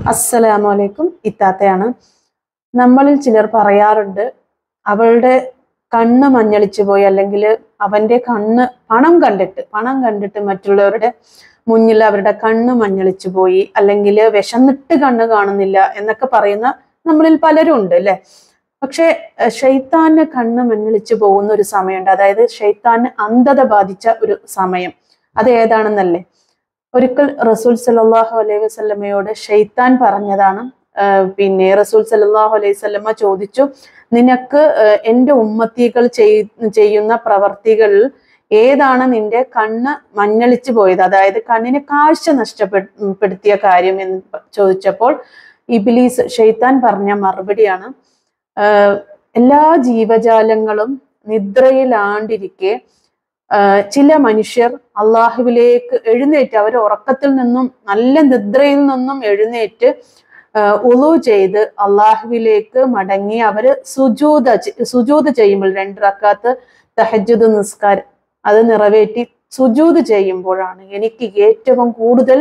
അസ്സലാമു അലൈക്കും ഇത്താത്തയാണ് നമ്മളിൽ ചിലർ പറയാറുണ്ട് അവളുടെ കണ്ണ് മഞ്ഞളിച്ചു പോയി അല്ലെങ്കിൽ അവന്റെ കണ്ണ് പണം കണ്ടിട്ട് പണം കണ്ടിട്ട് മറ്റുള്ളവരുടെ മുന്നിൽ അവരുടെ കണ്ണ് മഞ്ഞളിച്ചു പോയി അല്ലെങ്കിൽ വിശന്നിട്ട് കണ്ണ് കാണുന്നില്ല എന്നൊക്കെ പറയുന്ന നമ്മളിൽ പലരും ഉണ്ട് അല്ലെ പക്ഷെ ഷെയ്ത്താന് കണ്ണ് മഞ്ഞളിച്ചു പോകുന്ന ഒരു സമയമുണ്ട് അതായത് ഷെയ്ത്താന് അന്ധത ബാധിച്ച ഒരു സമയം അത് ഏതാണെന്നല്ലേ ഒരിക്കൽ റസൂൽ സലാഹു അലൈഹി വസല്ലമയോട് ഷെയ്ത്താൻ പറഞ്ഞതാണ് ആ, പിന്നെ റസൂൽ സലാഹു അലൈഹി വസല്ലമ ചോദിച്ചു നിനക്ക് ആ, എൻ്റെ ഉമ്മത്തികൾ ചെയ്- ചെയ്യുന്ന പ്രവർത്തികളിൽ ഏതാണ് നിന്റെ കണ്ണ് മഞ്ഞളിച്ചു പോയത് അതായത് കണ്ണിന് കാഴ്ച നഷ്ടപ്പെടുത്തിയ കാര്യം എന്ന് ചോദിച്ചപ്പോൾ ഇബിലീസ് ഷെയ്ത്താൻ പറഞ്ഞ മറുപടിയാണ് ആ, എല്ലാ ജീവജാലങ്ങളും നിദ്രയിലാണ്ടിരിക്കെ ആ, ചില മനുഷ്യർ അള്ളാഹുവിലേക്ക് എഴുന്നേറ്റ് അവർ ഉറക്കത്തിൽ നിന്നും നല്ല നിദ്രയിൽ നിന്നും എഴുന്നേറ്റ് ഉളു ചെയ്ത് അള്ളാഹുവിലേക്ക് മടങ്ങി അവര് സുജൂത ചെ- സുജൂത് ചെയ്യുമ്പോൾ രണ്ട് റക്കാത്ത് തഹജുദ് നിസ്കാരം അത് നിറവേറ്റി സുജൂത് ചെയ്യുമ്പോഴാണ് എനിക്ക് ഏറ്റവും കൂടുതൽ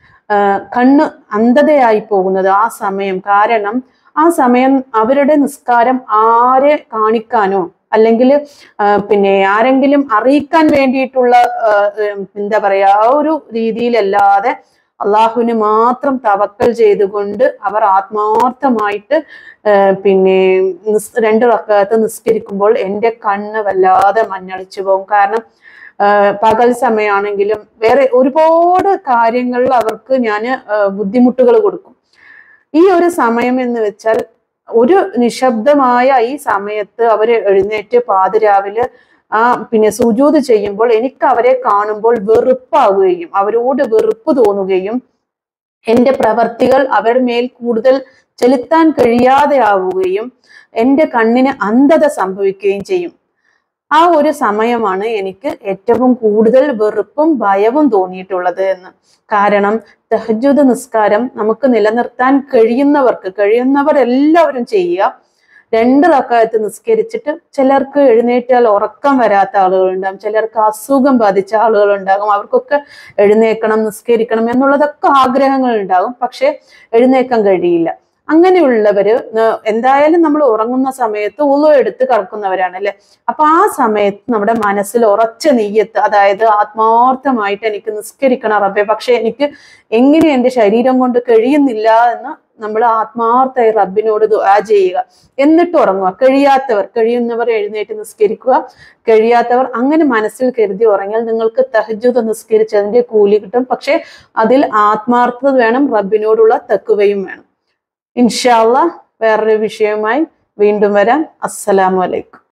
കണ്ണ് അന്ധതയായി പോകുന്നത് ആ സമയം കാരണം ആ സമയം അവരുടെ നിസ്കാരം ആരെ കാണിക്കാനോ അല്ലെങ്കിൽ പിന്നെ ആരെങ്കിലും അറിയിക്കാൻ വേണ്ടിയിട്ടുള്ള ആ, ഉം, എന്താ പറയാ ആ ഒരു രീതിയിലല്ലാതെ അള്ളാഹുവിന് മാത്രം തവക്കൽ ചെയ്തുകൊണ്ട് അവർ ആത്മാർത്ഥമായിട്ട് ആ, പിന്നെ നിസ് രണ്ട് റക്കാത്ത് നിസ്കരിക്കുമ്പോൾ എൻ്റെ കണ്ണ് വല്ലാതെ മഞ്ഞളിച്ചു പോകും കാരണം ആ, പകൽ സമയമാണെങ്കിലും വേറെ ഒരുപാട് കാര്യങ്ങളിൽ അവർക്ക് ഞാൻ ബുദ്ധിമുട്ടുകൾ കൊടുക്കും ഈ ഒരു സമയം എന്ന് വെച്ചാൽ ഒരു നിശബ്ദമായ ഈ സമയത്ത് അവർ എഴുന്നേറ്റ് പാതിരാവിലെ ആ പിന്നെ സുജൂത് ചെയ്യുമ്പോൾ എനിക്ക് അവരെ കാണുമ്പോൾ വെറുപ്പാവുകയും അവരോട് വെറുപ്പ് തോന്നുകയും എൻ്റെ പ്രവർത്തികൾ അവരുടെ മേൽ കൂടുതൽ ചെലുത്താൻ കഴിയാതെ ആവുകയും എൻ്റെ കണ്ണിന് അന്ധത സംഭവിക്കുകയും ചെയ്യും ആ ഒരു സമയമാണ് എനിക്ക് ഏറ്റവും കൂടുതൽ വെറുപ്പും ഭയവും തോന്നിയിട്ടുള്ളത് എന്ന് കാരണം തഹജുദ് നിസ്കാരം നമുക്ക് നിലനിർത്താൻ കഴിയുന്നവർക്ക് കഴിയുന്നവർ എല്ലാവരും ചെയ്യുക രണ്ട് റക്കായത്ത് നിസ്കരിച്ചിട്ട് ചിലർക്ക് എഴുന്നേറ്റാൽ ഉറക്കം വരാത്ത ആളുകളുണ്ടാകും ചിലർക്ക് അസുഖം ബാധിച്ച ആളുകളുണ്ടാകും അവർക്കൊക്കെ എഴുന്നേക്കണം നിസ്കരിക്കണം എന്നുള്ളതൊക്കെ ആഗ്രഹങ്ങൾ ഉണ്ടാകും പക്ഷെ എഴുന്നേക്കാൻ കഴിയില്ല അങ്ങനെയുള്ളവര് ന- എന്തായാലും നമ്മൾ ഉറങ്ങുന്ന സമയത്ത് ഉളു എടുത്ത് കിടക്കുന്നവരാണ് അല്ലെ അപ്പൊ ആ സമയത്ത് നമ്മുടെ മനസ്സിൽ ഉറച്ച നെയ്യത്ത് അതായത് ആത്മാർത്ഥമായിട്ട് എനിക്ക് നിസ്കരിക്കണം റബ്ബെ പക്ഷെ എനിക്ക് എങ്ങനെ എന്റെ ശരീരം കൊണ്ട് കഴിയുന്നില്ല എന്ന് നമ്മൾ ആത്മാർത്ഥമായി റബ്ബിനോട് ദുആ ചെയ്യുക എന്നിട്ട് ഉറങ്ങുക കഴിയാത്തവർ കഴിയുന്നവർ എഴുന്നേറ്റ് നിസ്കരിക്കുക കഴിയാത്തവർ അങ്ങനെ മനസ്സിൽ കരുതി ഉറങ്ങിയാൽ നിങ്ങൾക്ക് തഹജുദ് നിസ്കരിച്ചതിന്റെ കൂലി കിട്ടും പക്ഷെ അതിൽ ആത്മാർത്ഥത വേണം റബ്ബിനോടുള്ള തക്കുവയും വേണം ഇൻഷാല്ല വേറൊരു വിഷയവുമായി വീണ്ടും വരാം അസ്സലാമു അലൈക്കും